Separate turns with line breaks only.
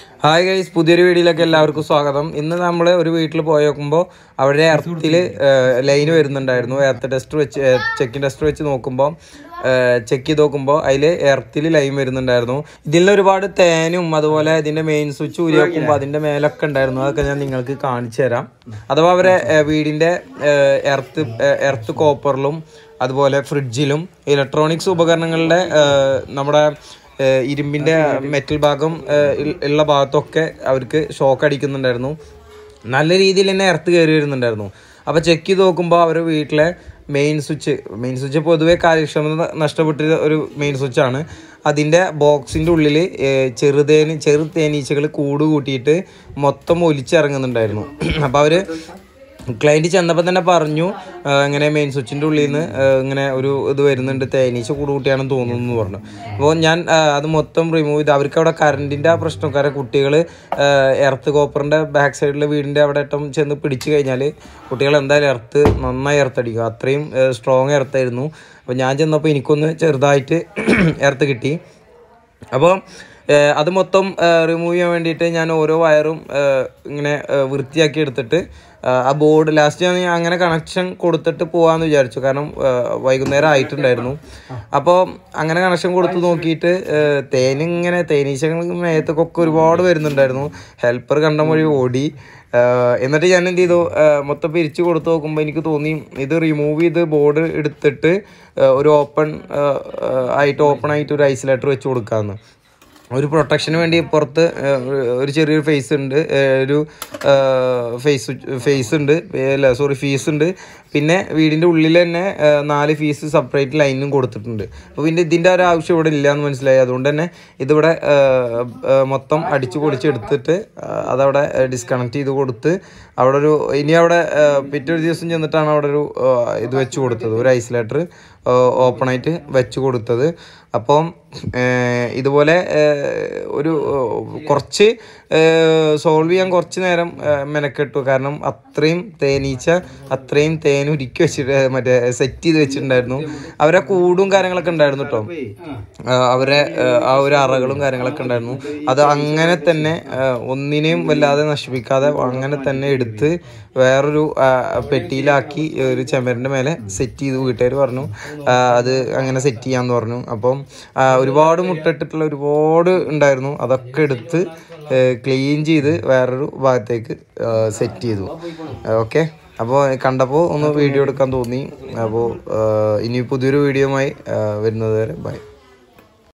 hi guys പുതിയൊരു വീഡിയോയിലേക്ക് എല്ലാവർക്കും സ്വാഗതം ഇന്ന് നമ്മൾ ഒരു വീട്ടിൽ പോയി നോക്കുമ്പോൾ അവിടെ എർത്തിൽ ലൈൻ വരുന്നുണ്ടായിരുന്നു എർത്ത് ടെസ്റ്റ് വെച്ച് ചെക്കിൻ ടെസ്റ്റ് വെച്ച് നോക്കുമ്പോൾ ചെക്ക് ചെയ്ത് നോക്കുമ്പോൾ അതിൽ എർത്തിൽ ലൈൻ വരുന്നുണ്ടായിരുന്നു ഇതിൽ ഒരുപാട് തേനും അതുപോലെ ഇതിന്റെ മെയിൻ സ്വിച്ച് ഊരി നോക്കുമ്പോൾ അതിന്റെ മേലൊക്കെ ഉണ്ടായിരുന്നു അതൊക്കെ ഞാൻ നിങ്ങൾക്ക് കാണിച്ചു തരാം അഥവാ അവരെ ഏഹ്, വീടിന്റെ എർത്ത് എർത്ത് കോപ്പറിലും അതുപോലെ ഫ്രിഡ്ജിലും ഇലക്ട്രോണിക്സ് ഉപകരണങ്ങളുടെ ഏഹ്, നമ്മുടെ ഏഹ് ഇരുമ്പിന്റെ മെറ്റൽ ഭാഗം ഏഹ് ഇൽ- ഉള്ള ഭാഗത്തൊക്കെ അവർക്ക് ഷോക്ക് അടിക്കുന്നുണ്ടായിരുന്നു നല്ല രീതിയിൽ തന്നെ എർത്ത് കയറി വരുന്നുണ്ടായിരുന്നു അപ്പോൾ ചെക്ക് ചെയ്ത് നോക്കുമ്പോൾ അവർ വീട്ടിലെ മെയിൻ സ്വിച്ച് മെയിൻ സ്വിച്ച് പൊതുവെ കാര്യക്ഷമത നഷ്ടപ്പെട്ട ഒരു മെയിൻ സ്വിച്ചാണ് അതിൻ്റെ ബോക്സിൻ്റെ ഉള്ളിൽ ചെറുതേന് ചെറു തേനീച്ചകൾ കൂട് കൂട്ടിയിട്ട് മൊത്തം ഒലിച്ചിറങ്ങുന്നുണ്ടായിരുന്നു അപ്പോൾ അവർ ക്ലയൻറ്റ് ചെന്നപ്പോൾ തന്നെ പറഞ്ഞു ആ, ഇങ്ങനെ മെയിൻ സ്വിച്ചിൻ്റെ ഉള്ളിൽ നിന്ന് ആ, ഇങ്ങനെ ഒരു ഇത് വരുന്നുണ്ട് തേനീച്ച കൂടുകൂട്ടിയാണെന്ന് തോന്നുന്നു എന്ന് പറഞ്ഞു അപ്പോൾ ഞാൻ ആ, അത് മൊത്തം റിമൂവ് ചെയ്ത് അവർക്ക് അവിടെ കറണ്ടിൻ്റെ ആ പ്രശ്നം കാരണം കുട്ടികൾ എർത്ത് കോപ്പറിൻ്റെ ബാക്ക് സൈഡിൽ വീടിൻ്റെ അവിടെ ഇട്ടം ചെന്ന് പിടിച്ചു കഴിഞ്ഞാൽ കുട്ടികൾ എന്തായാലും എർത്ത് നന്നായി എർത്തടിക്കും അത്രയും സ്ട്രോങ് എർത്തായിരുന്നു അപ്പോൾ ഞാൻ ചെന്നപ്പോൾ എനിക്കൊന്ന് ചെറുതായിട്ട് എർത്ത് കിട്ടി അപ്പോൾ ഏഹ്, അത് മൊത്തം റിമൂവ് ചെയ്യാൻ വേണ്ടിയിട്ട് ഞാൻ ഓരോ വയറും ഏഹ്, ഇങ്ങനെ ഏഹ്, വൃത്തിയാക്കി എടുത്തിട്ട് ഏഹ്, ആ ബോർഡ് ലാസ്റ്റ് ഞാൻ അങ്ങനെ കണക്ഷൻ കൊടുത്തിട്ട് പോകാമെന്ന് വിചാരിച്ചു കാരണം ഏഹ്, വൈകുന്നേരം ആയിട്ടുണ്ടായിരുന്നു അപ്പോൾ അങ്ങനെ കണക്ഷൻ കൊടുത്ത് നോക്കിയിട്ട് ഏഹ്, തേനിങ്ങനെ തേനീച്ചകൾ മേത്തൊക്കെ ഒരുപാട് വരുന്നുണ്ടായിരുന്നു ഹെൽപ്പർ കണ്ട വഴി ഓടി ഏഹ്, എന്നിട്ട് ഞാൻ എന്ത് ചെയ്തു ഏഹ്, മൊത്തം പിരിച്ചു കൊടുത്ത് നോക്കുമ്പോൾ എനിക്ക് തോന്നി ഇത് റിമൂവ് ചെയ്ത് ബോർഡ് എടുത്തിട്ട് ഏഹ്, ഒരു ഓപ്പൺ ആയിട്ട് ഓപ്പൺ ആയിട്ട് ഒരു ഐസൊലേറ്റർ വെച്ച് കൊടുക്കാമെന്ന് ഒരു പ്രൊട്ടക്ഷന് വേണ്ടി പുറത്ത് ഏഹ്, ഒരു ചെറിയൊരു ഫേസ് ഉണ്ട് ഏഹ്, ഒരു ഫേസ് ഫേസ് ഉണ്ട് ഏഹ്, അല്ല സോറി ഫീസ് ഉണ്ട് പിന്നെ വീടിൻ്റെ ഉള്ളിൽ തന്നെ ഏഹ്, നാല് ഫീസ് സെപ്പറേറ്റ് ലൈനും കൊടുത്തിട്ടുണ്ട് അപ്പോൾ പിന്നെ ഇതിൻ്റെ ഒരു ആവശ്യം ഇവിടെ ഇല്ല എന്ന് മനസ്സിലായി അതുകൊണ്ട് തന്നെ ഇതിവിടെ ഏഹ്, ഏഹ്, മൊത്തം അടിച്ചു പൊടിച്ച് എടുത്തിട്ട് ഏഹ്, അതവിടെ ഡിസ്കണക്ട് ചെയ്ത് കൊടുത്ത് അവിടെ ഒരു ഇനി അവിടെ ഏഹ്, പിറ്റേ ഒരു ദിവസം ചെന്നിട്ടാണ് അവിടെ ഒരു ഏഹ്, ഇത് വെച്ച് കൊടുത്തത് ഒരു ഐസൊലേറ്റർ ഓപ്പൺ ആയിട്ട് വെച്ച് കൊടുത്തത് അപ്പം ഏഹ്, ഇതുപോലെ ഏഹ്, ഒരു ഏഹ്, കുറച്ച് സോൾവ് ചെയ്യാൻ കുറച്ച് നേരം ഏഹ്, മെനക്കെട്ടു കാരണം അത്രയും തേനീച്ച അത്രയും തേൻ ഉരുക്കി വെച്ചിട്ട് മറ്റേ സെറ്റ് ചെയ്ത് വെച്ചിട്ടുണ്ടായിരുന്നു അവരെ കൂടും കാര്യങ്ങളൊക്കെ ഉണ്ടായിരുന്നു കേട്ടോ അവരെ ഏഹ്, ആ ഒരു അറകളും കാര്യങ്ങളൊക്കെ ഉണ്ടായിരുന്നു അത് അങ്ങനെ തന്നെ ഏഹ്, ഒന്നിനെയും വല്ലാതെ നശിപ്പിക്കാതെ അങ്ങനെ തന്നെ എടുത്ത് വേറൊരു ആ, പെട്ടിയിലാക്കി ഒരു ചെമരിൻ്റെ മേലെ സെറ്റ് ചെയ്തു വീട്ടുകാർ പറഞ്ഞു ആ, അത് അങ്ങനെ സെറ്റ് ചെയ്യാന്ന് പറഞ്ഞു അപ്പം ആ, ഒരുപാട് മുട്ടിട്ടിട്ടുള്ള ഒരുപാട് ഉണ്ടായിരുന്നു അതൊക്കെ എടുത്ത് ക്ലീൻ ചെയ്ത് വേറൊരു ഭാഗത്തേക്ക് സെറ്റ് ചെയ്തു ഓക്കെ അപ്പോൾ കണ്ടപ്പോൾ ഒന്ന് വീഡിയോ എടുക്കാൻ തോന്നി അപ്പോൾ ഇനി പുതിയൊരു വീഡിയോയുമായി വരുന്നത് വരെ ബൈ